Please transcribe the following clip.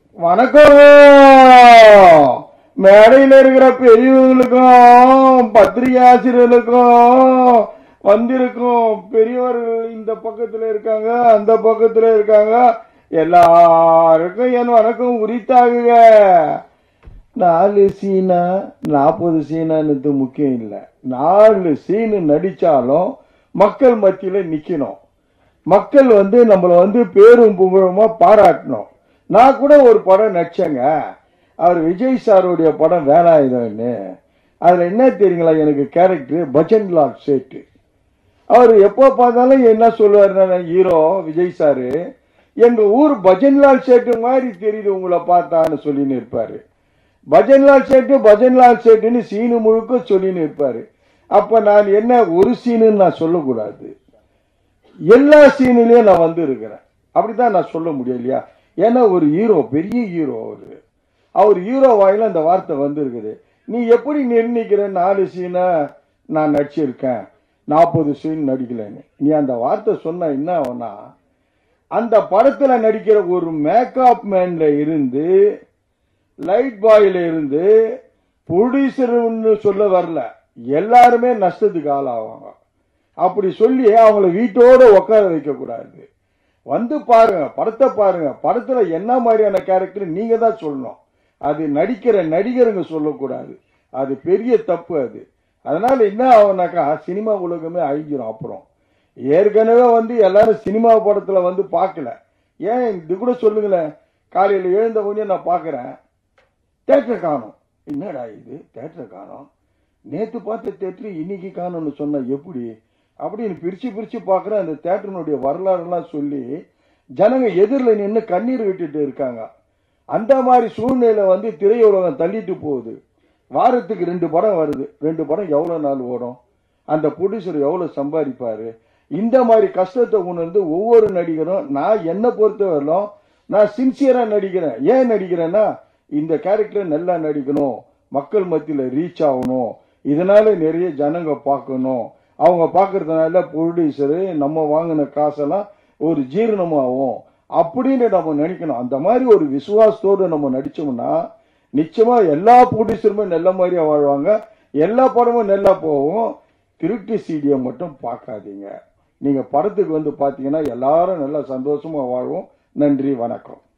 வணக்கம் மேடையில் இருக்கிற பெரியவங்களுக்கும் பத்திரிகை ஆசிரியர்களுக்கும் வந்திருக்கும் பெரியவர்கள் இந்த பக்கத்துல இருக்காங்க அந்த பக்கத்துல இருக்காங்க எல்லாருக்கும் என் வணக்கம் உரித்தாகுங்க நாலு சீனா நாற்பது சீனான்னு முக்கியம் இல்லை நாலு சீனு நடிச்சாலும் மக்கள் மத்தியில நிக்கணும் மக்கள் வந்து நம்மள வந்து பேரும் புகழுமா பாராட்டணும் நான் கூட ஒரு படம் நடிச்சேங்க அவர் விஜய் சாருடைய படம் வேலாயுதம்னு அதுல என்ன தெரியுங்களா எனக்கு கேரக்டர் பஜன்லால் சேட்டு அவர் எப்போ பார்த்தாலும் என்ன சொல்லுவார் ஹீரோ விஜய் சாரு எங்க ஊர் பஜன்லால் சேட்டு மாதிரி தெரியுது உங்களை பார்த்தான்னு சொல்லின்னு இருப்பாரு பஜன்லால் சேட்டு பஜன்லால் சேட்டுன்னு சீனு முழுக்க சொல்லின்னு இருப்பாரு அப்ப நான் என்ன ஒரு சீனுன்னு நான் சொல்லக்கூடாது எல்லா சீனிலையும் நான் வந்து இருக்கிறேன் அப்படிதான் நான் சொல்ல முடியும் இல்லையா ஏன்னா ஒரு ஹீரோ பெரிய ஹீரோ அவரு அவர் ஹீரோ வாயில அந்த வார்த்தை வந்திருக்குது நீ எப்படி நிர்ணயிக்கிற நாலு சீனை நான் நடிச்சிருக்கேன் நாற்பது சீன் நடிக்கலன்னு நீ அந்த வார்த்தை சொன்ன என்ன ஆகும்னா அந்த படத்துல நடிக்கிற ஒரு மேக்கப் மேன்ல இருந்து லைட் பாயில இருந்து ப்ரொடியூசர்னு சொல்ல வரல எல்லாருமே நஷ்டத்துக்கு ஆளாவாங்க அப்படி சொல்லி அவங்கள வீட்டோட உட்கார வைக்க கூடாது வந்து பாருங்க படத்தை பாருங்க படத்துல என்ன மாதிரியான கேரக்டர் நீங்க தான் சொல்லணும் அது நடிக்கிற நடிகருங்க சொல்லக்கூடாது அது பெரிய தப்பு அது அதனால என்ன ஆகும்னாக்கா சினிமா உலகமே அழிஞ்சிரும் அப்புறம் ஏற்கனவே வந்து எல்லாரும் சினிமா படத்துல வந்து பார்க்கல ஏன் இது கூட சொல்லுங்களேன் காலையில எழுந்த உடனே நான் பார்க்கறேன் தேட்டரை காணும் என்னடா இது தேட்டரை காணும் நேத்து பார்த்த தேட்டர் இன்னைக்கு காணும்னு சொன்னா எப்படி அப்படின்னு பிரிச்சு பிரிச்சு பார்க்கறேன் அந்த தேட்டரினுடைய வரலாறுலாம் சொல்லி ஜனங்க எதிரில் நின்று கண்ணீர் விட்டுட்டு இருக்காங்க அந்த மாதிரி சூழ்நிலை வந்து திரையுலகம் தள்ளிட்டு போகுது வாரத்துக்கு ரெண்டு படம் வருது ரெண்டு படம் எவ்வளவு நாள் ஓடும் அந்த ப்ரொடியூசர் எவ்வளவு சம்பாதிப்பாரு இந்த மாதிரி கஷ்டத்தை உணர்ந்து ஒவ்வொரு நடிகரும் நான் என்ன பொறுத்தவரையிலும் நான் சின்சியரா நடிக்கிறேன் ஏன் நடிக்கிறேன்னா இந்த கேரக்டர் நல்லா நடிக்கணும் மக்கள் மத்தியில ரீச் ஆகணும் இதனால நிறைய ஜனங்க பார்க்கணும் அவங்க பார்க்கறதுனால ப்ரொடியூசரு நம்ம வாங்கின காசெல்லாம் ஒரு ஜீரணமாகும் அப்படின்னு நம்ம நினைக்கணும் அந்த மாதிரி ஒரு விசுவாசத்தோடு நம்ம நடிச்சோம்னா நிச்சயமா எல்லா ப்ரொடியூசருமே நல்ல மாதிரியா வாழ்வாங்க எல்லா படமும் நல்லா போகும் திருட்டு சீடியை மட்டும் பார்க்காதீங்க நீங்க படத்துக்கு வந்து பாத்தீங்கன்னா எல்லாரும் நல்லா சந்தோஷமா வாழ்வோம் நன்றி வணக்கம்